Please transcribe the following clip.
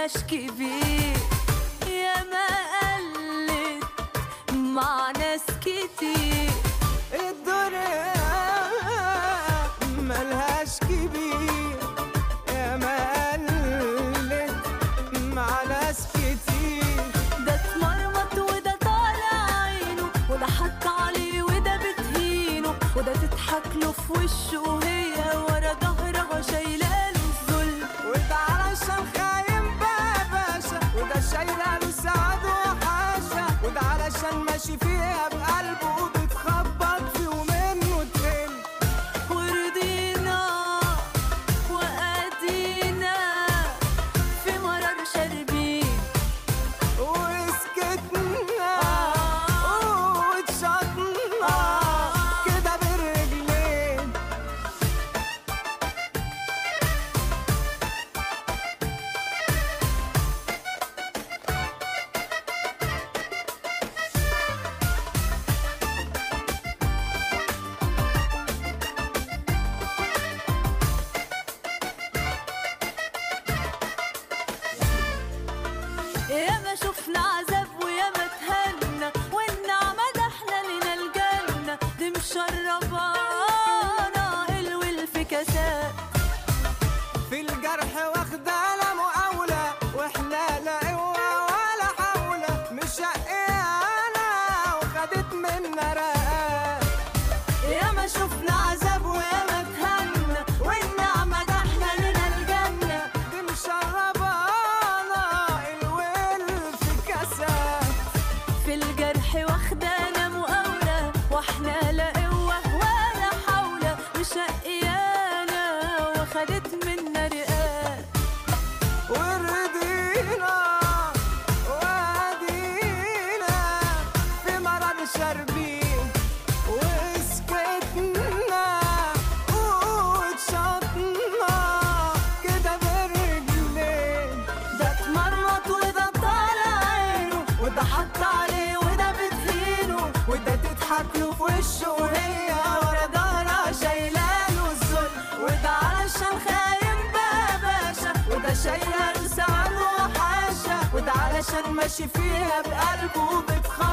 ملهاش كبير يا ما قلت مع ناس كتير الدنيا ملهاش كبير يا ما قلت مع ناس كتير ده اتمرمط وده طالع عينه وده حط عليه وده بتهينه وده تضحك له في وشه وهي ورا ظهرها شايلاله الذل وده علشان خاين بقى باشا وده شايله له سعد وحاشا وده علشان ماشي فيها بقلبه وبتخبط فيه ومنه تقل ورضينا وادينا في مرار شاربين وسكتنا واتشطنا كده بالرجلين ياما شفنا عذاب وياما تهنا والنعمة ده احنا لنا الجنة دي مشربانا الول في كاسات في الجرح واخدة لا مقاولة واحنا لا قوة ولا حولة مش شقيانة وخدت منا رقات ياما شفنا عذاب وياما تهنا والنعمة ده احنا لنا الجنة دي مشربانا الويل في كاسات في الجرح واخدانا مقاولة واحنا لا قوة ولا حولة مشقيانا وخدت منا رقات ورضينا وادينا في مرض شاربين وسكتنا واتشطنا كده بالرجلين ده اتمرمط وده طالع عينه وده حط عليه وده بتهينه وده تضحك له في وشه وهي ورا ظهرها شايلاله الذل وده علشان خاين بقى باشا وده شايله لسان وحاشا وده علشان ماشي فيها بقلبه وبتخاف